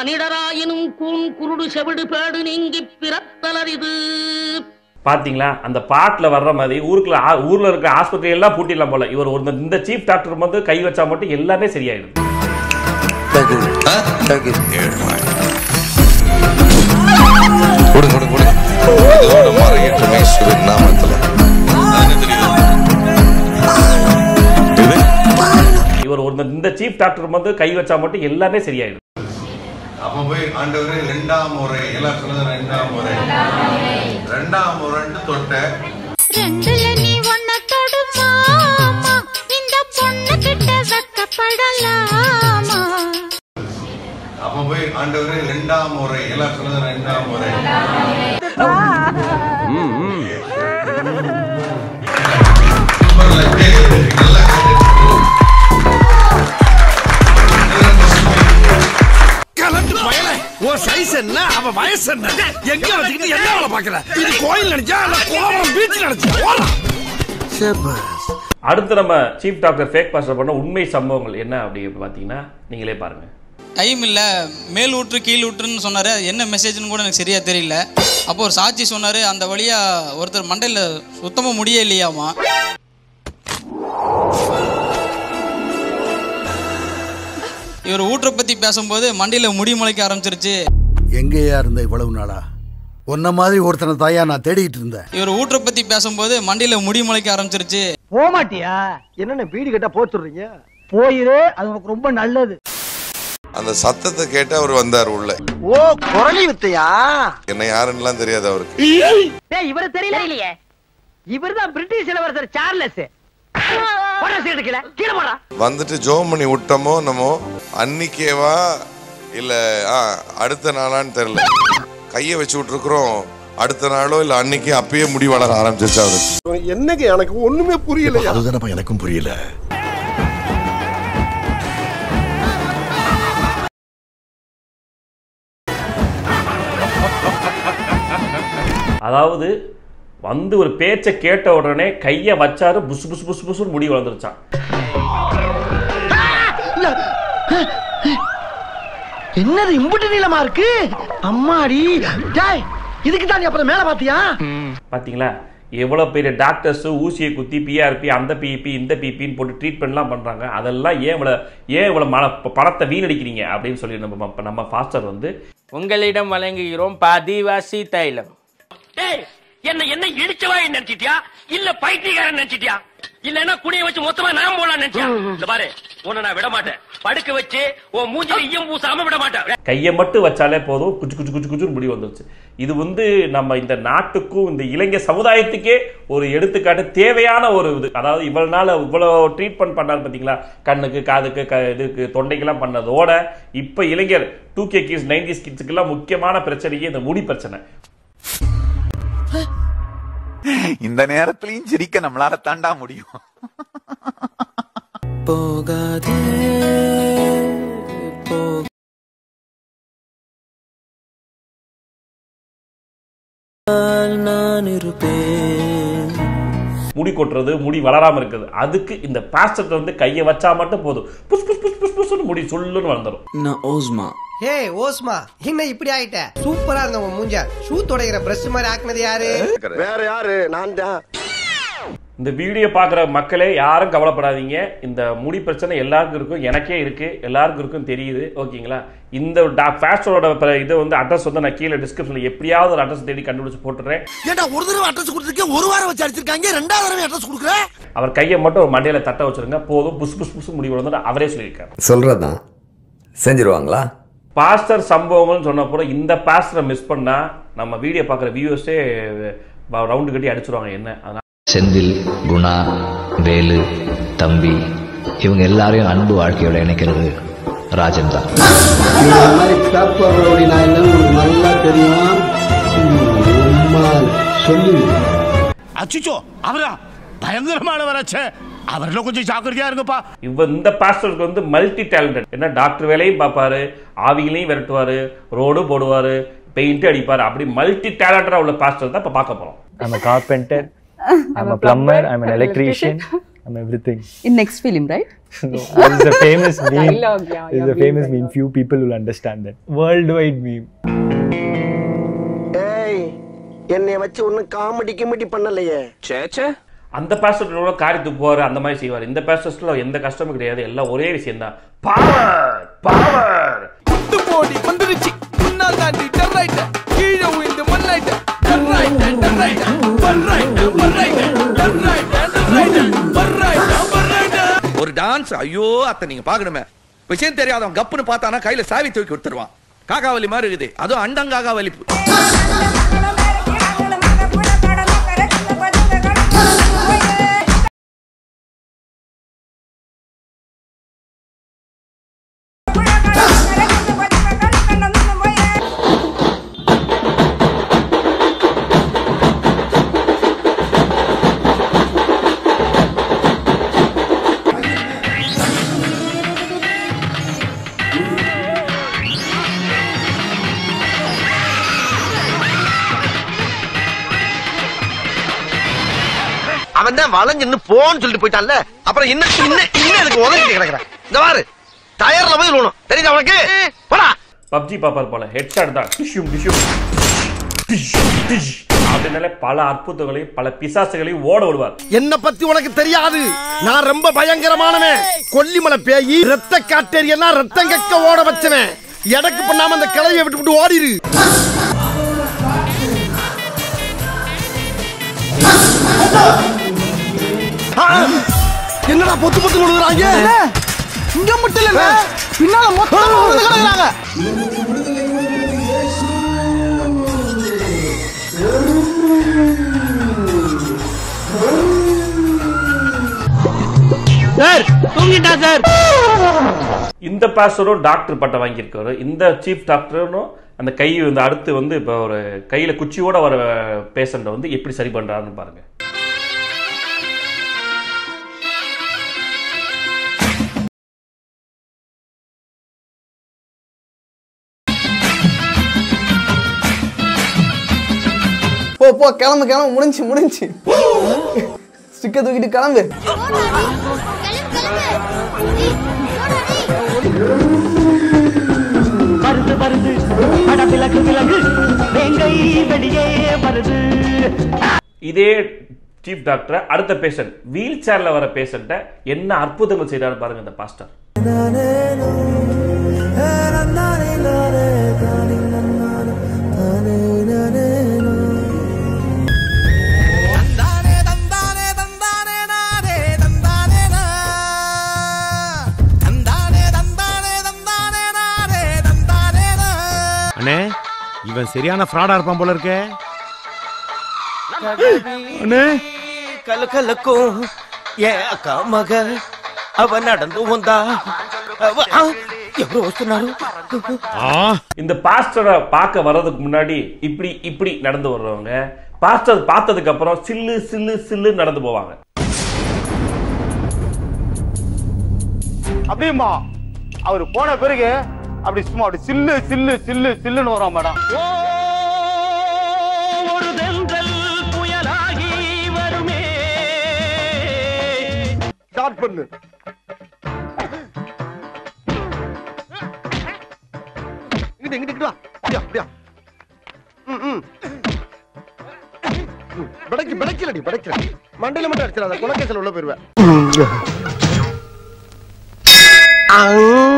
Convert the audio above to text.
மானிடராயினும் கூன் குருடு செவிடு pad நீங்கி பிறத்தலரிது பாத்தீங்களா அந்த பாட்டுல வர்ற மாதிரி ஊருக்குள்ள ஆ- ஊர்ல இருக்கிற ஆஸ்பத்திரி எல்லாம் பூட்டிடலாம் போல இவர் ஒரு இந்த சீஃப் டாக்டர் வந்து கை வச்சா மட்டும் எல்லாமே சரியாயிடும் கொடு கொடு கொடு இதோட மறையட்டுமே சிவன் நாமத்துல இது இவர் ஒரு இந்த சீஃப் டாக்டர் வந்து கை வச்சா மட்டும் எல்லாமே சரியாயிடும் அப்ப போய் ஆண்டவரே ரெண்டாம் முறை எல்லாம் சொல்லுங்க ரெண்டாம் முறை ரெண்டாம் முறைன்னு தொட்ட ரெண்டுல நீ ஒன்ன தொடு மாமா இந்த பொண்ணு கிட்ட வெக்கப்படலாமா அப்ப போய் ஆண்டவரே ரெண்டாம் முறை எல்லாம் சொல்லுங்க ரெண்டாம் முறை சூப்பர்ல கேக்குது. நல்லா கேக்குது. கலந்து பயல உன் சைஸ் என்ன அவ வயசு என்ன எங்க வச்சுக்கிட்டு என்ன வேலை பாக்குற இது கோயில் நினைச்சா இல்ல கோவரம் பீச் நினைச்சா ஓடா அடுத்து நம்ம சீஃப் டாக்டர் ஃபேக் பாஸ்டர் பண்ண உண்மை சம்பவங்கள் என்ன அப்படி பார்த்தீங்கன்னா நீங்களே பாருங்க டைம் இல்லை மேல் ஊற்று கீழ் ஊற்றுன்னு சொன்னார் அது என்ன மெசேஜ்னு கூட எனக்கு சரியாக தெரியல அப்போ ஒரு சாட்சி சொன்னார் அந்த வழியாக ஒருத்தர் மண்டையில் சுத்தமாக முடியே இல்லையாமா இவர் ஊற்றை பற்றி பேசும்போது மண்டியில் முடி முளைக்க ஆரம்பிச்சிருச்சு எங்கேயா இருந்த இவ்வளவு நாளா உன்ன மாதிரி ஒருத்தனை தாயா நான் தேடிட்டு இருந்தேன் இவர் ஊற்றை பற்றி பேசும்போது மண்டியில் முடி முளைக்க ஆரம்பிச்சிருச்சு போமாட்டியா என்னென்ன வீடு கட்ட போத்துறீங்க போயிரு அது உனக்கு ரொம்ப நல்லது அந்த சத்தத்தை கேட்டு அவர் வந்தார் உள்ள ஓ குரலி வித்தையா என்ன யாருன்னுலாம் தெரியாது அவருக்கு டேய் இவரு தெரியல இல்லையே இவர்தான் பிரிட்டிஷ் இளவரசர் சார்லஸ் போடா சீட்டு கீழே கீழே போடா வந்துட்டு ஜோம் பண்ணி விட்டோமோ நம்ம அன்னிக்கேவா இல்ல ஆ, அடுத்த நாளான்னு தெரியல கையை வச்சு விட்டுருக்குறோம் அடுத்த நாளோ இல்ல அன்னைக்கு அப்பயே முடி வளர ஆரம்பிச்சிருச்சு அவருக்கு என்னங்க எனக்கு ஒண்ணுமே புரியல அதுதானப்பா எனக்கும் புரியல அதாவது வந்து ஒரு பேச்சை கேட்ட உடனே கையை வச்சாரு புசு புசு புசு புசுன்னு முடி வளர்ந்துருச்சான் என்னது இம்புட்டு நீளமா இருக்கு அம்மாடி டேய் இதுக்கு தான் நீ அப்புறம் மேல பாத்தியா பாத்தீங்களா எவ்வளவு பெரிய டாக்டர்ஸ் ஊசியை குத்தி பிஆர்பி அந்த பிபி இந்த பிபின்னு போட்டு ட்ரீட்மெண்ட்லாம் பண்றாங்க அதெல்லாம் ஏன் இவ்வளவு ஏன் இவ்வளவு மன பணத்தை வீணடிக்கிறீங்க அப்படின்னு சொல்லி நம்ம நம்ம ஃபாஸ்டர் வந்து உங்களிடம் வழங்குகிறோம் பாதிவாசி தைலம் டேய் என்ன என்ன இடிச்சவா நினைச்சிட்டியா இல்ல பைத்தியக்காரன் நினைச்சிட்டியா இல்லன்னா குடிய வச்சு மொத்தமா நான் போலாம் நினைச்சியா இந்த பாரு உன்னை நான் விட மாட்டேன் படுக்க வச்சு உன் மூஞ்சில ஈயம் பூசாம விட மாட்டேன் கையை மட்டும் வச்சாலே போதும் குச்சு குச்சு குச்சு குச்சுன்னு முடி வந்துருச்சு இது வந்து நம்ம இந்த நாட்டுக்கும் இந்த இளைஞர் சமுதாயத்துக்கே ஒரு எடுத்துக்காட்டு தேவையான ஒரு இது அதாவது இவ்வளவு நாள் இவ்வளோ ட்ரீட்மெண்ட் பண்ணார் பார்த்தீங்களா கண்ணுக்கு காதுக்கு க இதுக்கு தொண்டைக்கெல்லாம் பண்ணதோட இப்போ இளைஞர் டூ கே கிட்ஸ் நைன்டிஸ் கிட்ஸுக்கெல்லாம் முக்கியமான பிரச்சனையே இந்த முடி பிரச்சனை இந்த நேரத்திலையும் சிரிக்க நம்மளால தாண்டா முடியும் போகாதே நான் இருப்பேன் முடி கொட்டுறது முடி வளராம இருக்குது அதுக்கு இந்த பாஸ்டர் வந்து கையை வச்சா மட்டும் போதும் புஷ் புஷ் புஷ் புஷ் புஷ்னு முடி சொல்லுன்னு வளர்ந்துரும் நான் ஓஸ்மா ஏய் ஓஸ்மா என்ன இப்படி ஆயிட்ட சூப்பரா இருந்த உன் மூஞ்ச ஷூ தொடைகிற பிரஷ் மாதிரி ஆக்குனது யாரு வேற யாரு நான் தான் இந்த வீடியோ பார்க்குற மக்களே யாரும் கவலைப்படாதீங்க இந்த முடி பிரச்சனை எல்லாருக்கும் இருக்கும் எனக்கே இருக்கு எல்லாருக்கும் இருக்கும் தெரியுது ஓகேங்களா இந்த ஃபேஷனோட இதை வந்து அட்ரஸ் வந்து நான் கீழே டிஸ்கிரிப்ஷனில் எப்படியாவது ஒரு அட்ரஸ் தேடி கண்டுபிடிச்சு போட்டுறேன் ஏண்டா ஒரு தடவை அட்ரஸ் கொடுத்துருக்கேன் ஒரு வாரம் வச்சு அடிச்சிருக்காங்க ரெண்டாவது தடவை அட்ரஸ் கொடுக்குற அவர் கையை மட்டும் ஒரு மண்டையில தட்ட வச்சிருங்க போதும் புஷ் புஷ் புஷ் முடி வளர்ந்து அவரே சொல்லியிருக்காரு சொல்றதான் செஞ்சிருவாங்களா பாஸ்டர் சம்பவங்கள்னு சொன்னப்போ இந்த பாஸ்டரை மிஸ் பண்ணா நம்ம வீடியோ பார்க்குற வியூவர்ஸே ரவுண்டு கட்டி அடிச்சிருவாங்க என்ன அதனால செந்தில் குணா வேலு தம்பி இவங்க எல்லாரையும் அன்பு வாழ்க்கையோட இணைக்கிறது ராஜன் தான் இந்த மாதிரி பேப்பர் ரவுடி நான் என்ன உங்களுக்கு நல்லா தெரியும் சொல்லி அச்சுச்சோ அவரா பயங்கரமானவராச்சே அவர்ல கொஞ்சம் ஜாக்கிரதையா இருங்கப்பா இவ இந்த பாஸ்டருக்கு வந்து மல்டி டேலண்டட் என்ன டாக்டர் வேலையும் பார்ப்பாரு ஆவிகளையும் விரட்டுவாரு ரோடு போடுவாரு பெயிண்ட் அடிப்பாரு அப்படி மல்டி டேலண்டடா உள்ள பாஸ்டர் தான் இப்ப பார்க்க போறோம் I'm a carpenter. I'm a plumber. I'm an electrician. I'm everything. In next film, right? No, this is a famous meme. Dialogue, yeah, This is yeah, a famous meme meme. Few people will understand that. Worldwide meme. ஏய் என்னைய வச்சு ஒன்னும் comedy கிமெடி பண்ணலையே சேச்சே அந்த பேசட்டோட காரி துப்புவாரு அந்த மாதிரி செய்வார் இந்த பேசஸ்ல எந்த கஷ்டமும் கிடையாது எல்லாம் ஒரே விஷயம் தான் பவர் பவர் குத்து போடி வந்துருச்சு முன்னால் தாண்டி டர்ரைட்ட கீழே விழுந்து மண்ணாயிட்ட டர்ரைட்ட டர்ரைட்ட பர்ரைட்ட பர்ரைட்ட டர்ரைட்ட டர்ரைட்ட பர்ரைட்ட பர்ரைட்ட ஒரு டான்ஸ் ஐயோ அத்தை நீங்க பாக்கணுமே விஷயம் தெரியாதவன் கப்புன்னு பார்த்தானா கையில சாவி தூக்கி கொடுத்துருவான் காக்காவலி மாதிரி இருக்குது அதுவும் அண்டங்காகா வலிப்பு அவன் தான் வளைஞ்சு போன்னு சொல்லிட்டு போயிட்டான்ல அப்புறம் இன்னும் இன்னும் இன்னும் எனக்கு உதவிட்டு கிடக்குறேன் இந்த பாரு டயர்ல போய் விழணும் தெரியுதா உனக்கு போடா பப்ஜி பாப்பார் போல ஹெட்ஷாட் தான் டிஷ்யூம் டிஷ்யூம் அப்படின்னாலே பல அற்புதங்களையும் பல பிசாசுகளையும் ஓட விடுவார் என்ன பத்தி உனக்கு தெரியாது நான் ரொம்ப பயங்கரமானவன் கொல்லிமலை பேயி ரத்த காட்டேரியெல்லாம் ரத்தம் கக்க ஓட வச்சவன் எடக்கு பண்ணாம அந்த கிளைய விட்டு விட்டு ஓடிரு ஆ! என்னடா பொத்து பொத்து விழுகுறாங்க இங்க மட்டும் இல்ல பின்னால மொத்தம் விழுந்து கிடக்குறாங்க சார் தூங்கிட்டா சார் இந்த பாஸ்டரும் டாக்டர் பட்டம் வாங்கியிருக்காரு இந்த சீஃப் டாக்டரும் அந்த கை வந்து அடுத்து வந்து இப்போ ஒரு கையில குச்சியோட வர பேஷண்ட்டை வந்து எப்படி சரி பண்றாருன்னு பாருங்க போ போ கிளம்பு கிளம்பு முடிஞ்சு முடிஞ்சு ஸ்டிக்க தூக்கிட்டு கிளம்பு வருது வருது அட விலகு விலகு வேங்கை வெளியே வருது இதே சீஃப் டாக்டர் அடுத்த பேஷண்ட் வீல் சேர்ல வர பேஷண்ட்டை என்ன அற்புதங்கள் செய்றாரு பாருங்க இந்த பாஸ்டர் அண்ணே இவன் சரியான ஃப்ராடா இருப்பான் போல இருக்கே அண்ணே கலகலக்கும் ஏன் அக்கா மக அவ நடந்து வந்தா அவ- ஆ, ఎవరు వస్తున్నారు இந்த பாஸ்டரை பார்க்க வர்றதுக்கு முன்னாடி இப்படி இப்படி நடந்து வர்றவங்க பாஸ்டர் பார்த்ததுக்கு அப்புறம் சில்லு சில்லு சில்லு நடந்து போவாங்க அப்படியுமா அவர் போன பிறகு அப்படி சும்மா அப்படி சில்லு சில்லு சில்லு சில்லுன்னு வரும் மேடம் ஒரு தென்றல் புயலாகி வருமே ஸ்டார்ட் பண்ணு இங்கிட்டு இங்கிட்டு இங்கிட்டு வா அப்படியா அப்படியா ம் ம் பிடைக்கு பிடைக்கலடி பிடைக்கல மண்டையில மட்டும் அடிச்சிடாத குலக்கேசல் உள்ள போயிருவேன்